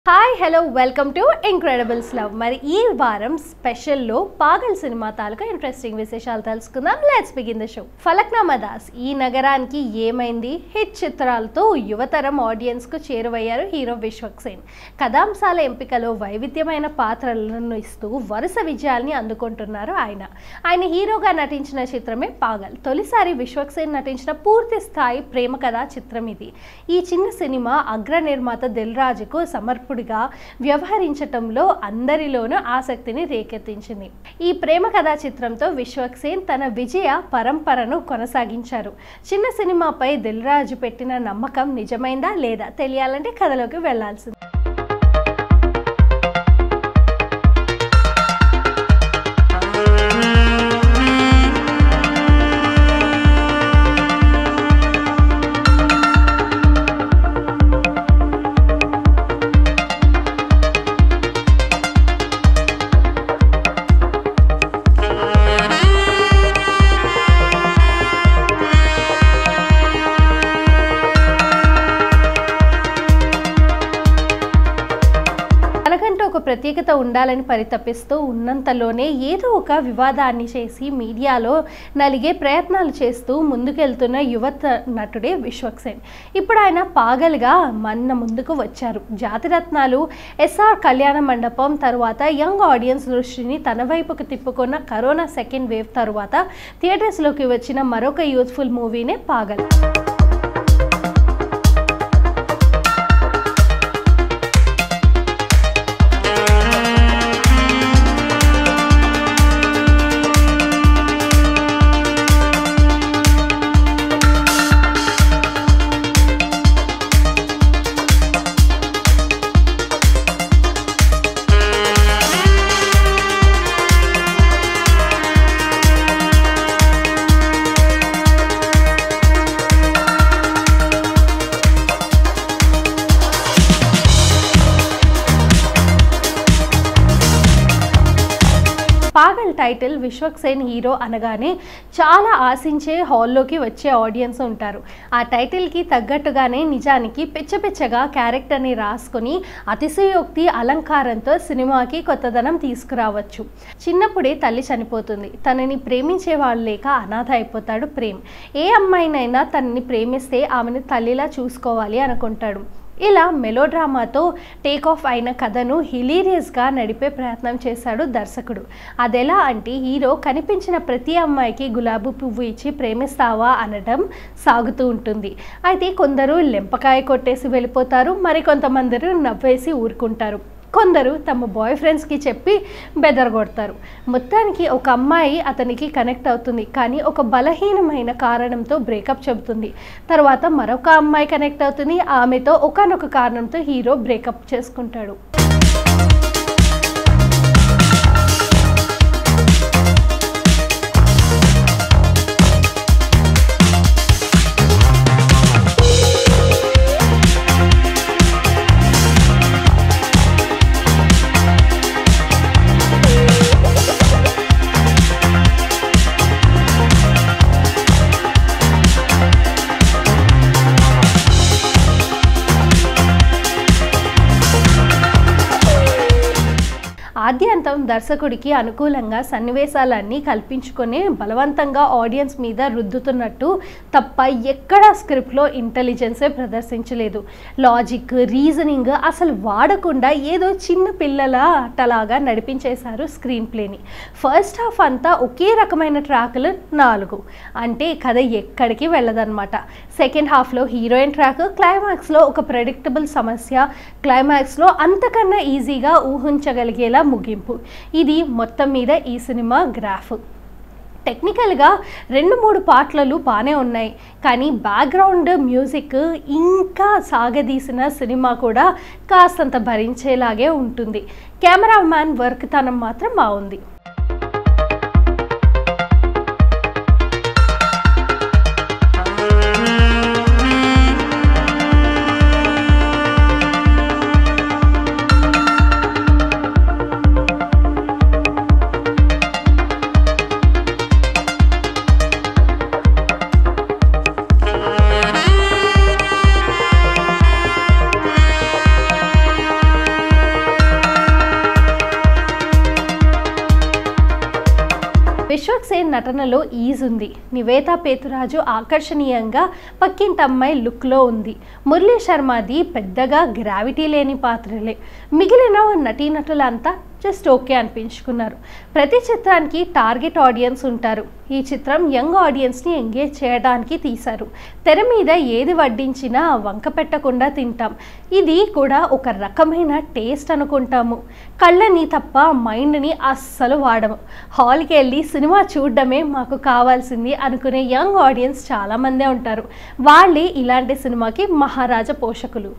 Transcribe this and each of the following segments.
hi hello welcome to incredibles love మరి ఈ వారం స్పెషల్లో పాగల్ సినిమా తాలూకా ఇంట్రెస్టింగ్ విశేషాలు తెలుసుకుందాం let's begin the show Falaknuma Das ఈ నగరానికి ఏమైంది హిట్ చిత్రాలతో యువతరం ఆడియన్స్కు చేరువయ్యారు హీరో విశ్వక్ సేన్ కథాంశాల ఎంపికలో వైవిధ్యమైన పాత్రలను ఇస్తూ వరుస విజయాల్ని అందుకుంటున్నారు ఆయన ఆయన హీరోగా నటించిన చిత్రమే పాగల్ తొలిసారి విశ్వక్ సేన్ నటించిన పూర్తి స్థాయి ప్రేమ కథా చిత్రం ఇది ఈ చిన్న సినిమా అగ్ర నిర్మాత దిల్ రాజుకు సమర్పణగా వ్యవహరించటంలో అందరిలోనూ ఆసక్తిని రేకెత్తించింది ఈ ప్రేమ కథా చిత్రంతో విశ్వక్ సేన్ తన విజయ పరంపరను కొనసాగించారు చిన్న సినిమాపై దిల్ రాజు పెట్టిన నమ్మకం నిజమైందా లేదా తెలియాలంటే కథలోకి వెళ్లాల్సింది తనకంటూ ఒక ప్రత్యేకత ఉండాలని పరితపిస్తూ ఉన్నంతలోనే ఏదో ఒక వివాదాన్ని చేసి మీడియాలో నలిగే ప్రయత్నాలు చేస్తూ ముందుకెళ్తున్న యువత నటుడే విశ్వక్ సేన్ ఇప్పుడు ఆయన పాగల్గా మన ముందుకు వచ్చారు జాతిరత్నాలు ఎస్ఆర్ కళ్యాణ మండపం తర్వాత యంగ్ ఆడియన్స్ దృష్టిని తన వైపుకు తిప్పుకున్న కరోనా సెకండ్ వేవ్ తర్వాత థియేటర్స్లోకి వచ్చిన మరొక యూత్ఫుల్ మూవీనే పాగల్ పాగల్ టైటిల్ విశ్వక్ సేన్ హీరో అనగానే చాలా ఆశించే హాల్లోకి వచ్చే ఆడియన్స్ ఉంటారు ఆ టైటిల్కి తగ్గట్టుగానే నిజానికి పిచ్చ పిచ్చగా క్యారెక్టర్ని రాసుకొని అతిశయోక్తి అలంకారంతో సినిమాకి కొత్తదనం తీసుకురావచ్చు చిన్నప్పుడే తల్లి చనిపోతుంది తనని ప్రేమించే వాళ్ళు లేక అనాథ అయిపోతాడు ప్రేమ్ ఏ అమ్మాయినైనా తనని ప్రేమిస్తే ఆమెను తల్లిలా చూసుకోవాలి అనుకుంటాడు ఇలా మెలోడ్రామాతో టేక్ ఆఫ్ అయిన కథను హిలీరియస్గా నడిపే ప్రయత్నం చేశాడు దర్శకుడు అదెలా అంటే హీరో కనిపించిన ప్రతి అమ్మాయికి గులాబీ పువ్వు ఇచ్చి ప్రేమిస్తావా అనడం సాగుతూ ఉంటుంది అయితే కొందరు లెంపకాయ కొట్టేసి వెళ్ళిపోతారు మరికొంతమందరు నవ్వేసి ఊరుకుంటారు కొందరు తమ బాయ్ ఫ్రెండ్స్కి చెప్పి బెదరగొడతారు మొత్తానికి ఒక అమ్మాయి అతనికి కనెక్ట్ అవుతుంది కానీ ఒక బలహీనమైన కారణంతో బ్రేకప్ చెబుతుంది తర్వాత మరొక అమ్మాయి కనెక్ట్ అవుతుంది ఆమెతో ఒకనొక కారణంతో హీరో బ్రేకప్ చేసుకుంటాడు ఆద్యంతం దర్శకుడికి అనుకూలంగా సన్నివేశాలన్నీ కల్పించుకొని బలవంతంగా ఆడియన్స్ మీద రుద్దుతున్నట్టు తప్ప ఎక్కడ స్క్రిప్ట్లో ఇంటెలిజెన్సే ప్రదర్శించలేదు లాజిక్ రీజనింగ్ అసలు వాడకుండా ఏదో చిన్న పిల్లల ఆటలాగా నడిపించేశారు స్క్రీన్ ప్లేని ఫస్ట్ హాఫ్ అంతా ఒకే రకమైన ట్రాక్లు నాలుగు అంటే కథ ఎక్కడికి వెళ్ళదన్నమాట సెకండ్ హాఫ్లో హీరోయిన్ ట్రాక్ క్లైమాక్స్లో ఒక ప్రెడిక్టబుల్ సమస్య క్లైమాక్స్లో అంతకన్నా ఈజీగా ఊహించగలిగేలా ముగింపు ఇది మొత్తం మీద ఈ సినిమా గ్రాఫ్ టెక్నికల్గా రెండు మూడు పాటలు బాగానే ఉన్నాయి కానీ బ్యాక్గ్రౌండ్ మ్యూజిక్ ఇంకా సాగదీసిన సినిమా కూడా కాస్తంత భరించేలాగే ఉంటుంది కెమెరామ్యాన్ వర్క్ తనం మాత్రం బాగుంది విశ్వక్ సేన్ నటనలో ఈజ్ ఉంది నివేతా పేతురాజు ఆకర్షణీయంగా పక్కింటమ్మాయి లుక్లో ఉంది మురళీ శర్మది పెద్దగా గ్రావిటీ లేని పాత్రలే మిగిలిన నటీనటులంతా జస్ట్ ఓకే అనిపించుకున్నారు ప్రతి చిత్రానికి టార్గెట్ ఆడియన్స్ ఉంటారు ఈ చిత్రం యంగ్ ఆడియన్స్ని ఎంగేజ్ చేయడానికి తీశారు తెర మీద ఏది వడ్డించినా వంక పెట్టకుండా తింటాం ఇది కూడా ఒక రకమైన టేస్ట్ అనుకుంటాము కళ్ళని తప్ప మైండ్ని అస్సలు వాడము హాల్కి వెళ్ళి సినిమా చూడడమే మాకు కావాల్సింది అనుకునే యంగ్ ఆడియన్స్ చాలామందే ఉంటారు వాళ్ళే ఇలాంటి సినిమాకి మహారాజా పోషకులు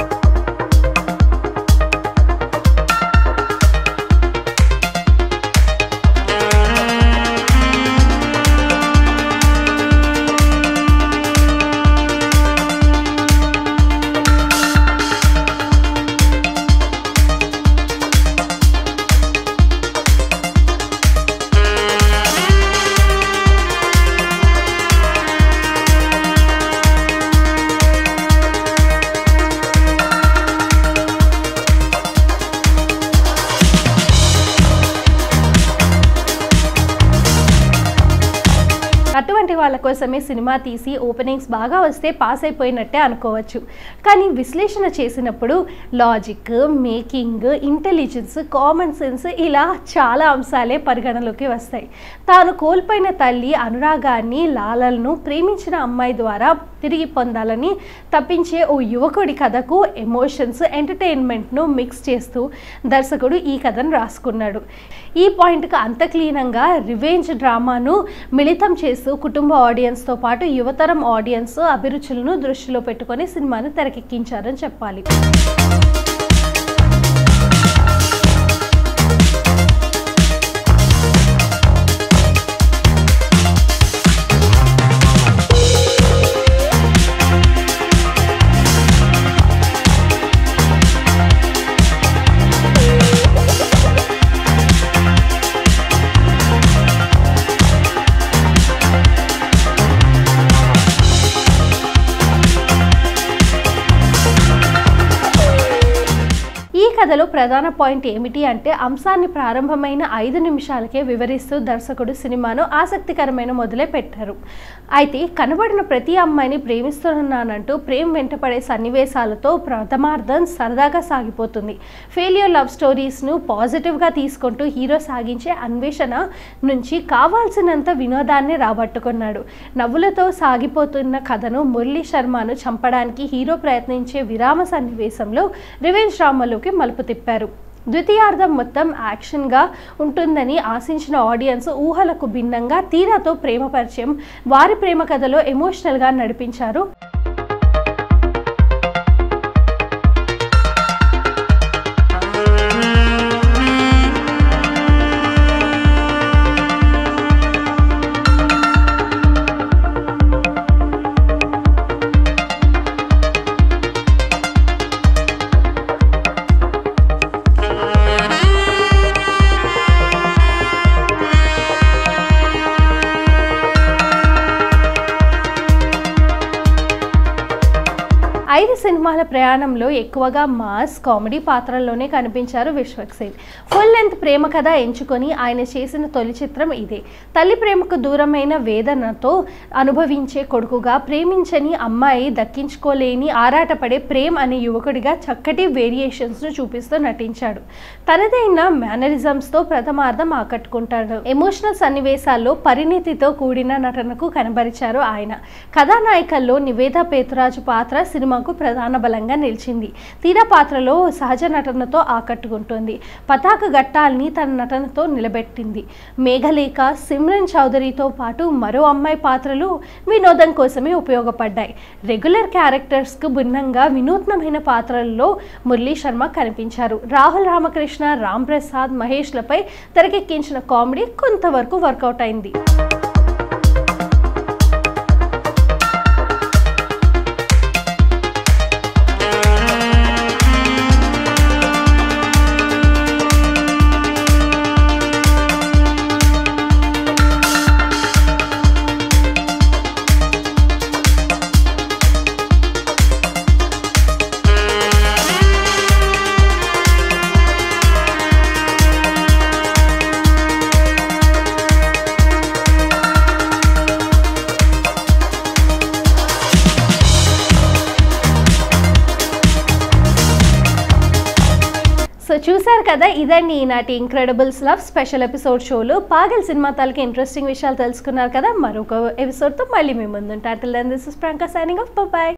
అటువంటి వాళ్ళ కోసమే సినిమా తీసి ఓపెనింగ్స్ బాగా వస్తే పాస్ అయిపోయినట్టే అనుకోవచ్చు కానీ విశ్లేషణ చేసినప్పుడు logic making intelligence common sense ఇలా చాలా అంశాలే పరిగణలోకి వస్తాయి తాను కోల్పోయిన తల్లి అనురాగాన్ని లాలలను ప్రేమించిన అమ్మాయి ద్వారా తిరిగి పొందాలని తప్పించే ఓ యువకుడి కథకు ఎమోషన్స్ ఎంటర్టైన్మెంట్ను మిక్స్ చేస్తూ దర్శకుడు ఈ కథను రాసుకున్నాడు ఈ పాయింట్కి అంత క్లీనంగా రివెంజ్ డ్రామాను మిళితం చేస్తూ కుటుంబ ఆడియన్స్తో పాటు యువతరం ఆడియన్స్ అభిరుచులను దృష్టిలో పెట్టుకొని సినిమాను తెరకెక్కించారని చెప్పాలి ఈ కథలో ప్రధాన పాయింట్ ఏమిటి అంటే అంశాన్ని ప్రారంభమైన ఐదు నిమిషాలకే వివరిస్తూ దర్శకుడు సినిమాను ఆసక్తికరమైన మొదలే పెట్టారు అయితే కనబడిన ప్రతి అమ్మాయిని ప్రేమిస్తున్నానంటూ ప్రేమ వెంటపడే సన్నివేశాలతో ప్రథమార్థం సరదాగా సాగిపోతుంది ఫెయిల్యూర్ లవ్ స్టోరీస్ను పాజిటివ్గా తీసుకుంటూ హీరో సాగించే అన్వేషణ నుంచి కావాల్సినంత వినోదాన్ని రాబట్టుకున్నాడు నవ్వులతో సాగిపోతున్న కథను మురళీ శర్మను చంపడానికి హీరో ప్రయత్నించే విరామ సన్నివేశంలో రివెంజ్ డ్రామాలోకి మలుపు తిప్పారు ద్వితీయార్థం మొత్తం యాక్షన్గా ఉంటుందని ఆశించిన ఆడియన్స్ ఊహలకు భిన్నంగా తీరాతో ప్రేమ పరిచయం వారి ప్రేమ కథలో ఎమోషనల్గా నడిపించారు ఐదు సినిమాల ప్రయాణంలో ఎక్కువగా మాస్ కామెడీ పాత్రల్లోనే కనిపించారు విశ్వక్ సేన్ ఫుల్ లెంత్ ప్రేమ కథ ఎంచుకొని ఆయన చేసిన తొలి చిత్రం ఇదే తల్లి ప్రేమకు దూరమైన వేదనతో అనుభవించే కొడుకుగా ప్రేమించని అమ్మాయి దక్కించుకోలేని ఆరాటపడే ప్రేమ్ అనే యువకుడిగా చక్కటి వేరియేషన్స్ను చూపిస్తూ నటించాడు తనదైన మేనరిజమ్స్తో ప్రథమార్థం ఆకట్టుకుంటాడు ఎమోషనల్ సన్నివేశాల్లో పరిణితితో కూడిన నటనకు కనబరిచారు ఆయన కథానాయికల్లో నివేద పేతురాజు పాత్ర సినిమాకు ప్రధాన బలంగా నిలిచింది తీరా పాత్రలో సహజ నటనతో ఆకట్టుకుంటుంది పతాక ఘట్టాల్ని తన నటనతో నిలబెట్టింది మేఘలేఖ సిమ్రన్ చౌదరితో పాటు మరో అమ్మాయి పాత్రలు వినోదం కోసమే ఉపయోగపడ్డాయి రెగ్యులర్ క్యారెక్టర్స్కు భిన్నంగా వినూత్నమైన పాత్రల్లో మురళీ శర్మ కనిపించారు రాహుల్ రామకృష్ణ రామ్ ప్రసాద్ మహేష్లపై తెరకెక్కించిన కామెడీ కొంతవరకు వర్కౌట్ అయింది సో చూశారు కదా ఇదండి ఈనాటి ఇంక్రెడిబుల్స్ లవ్ స్పెషల్ ఎపిసోడ్ షోలో పాగల్ సినిమా తాలూకు ఇంట్రెస్టింగ్ విషయాలు తెలుసుకున్నారు కదా మరొక ఎపిసోడ్తో మళ్ళీ మీ ముందుంటారు దిస్ ఇస్ ప్రంకా సైనింగ్ ఆఫ్ బాయ్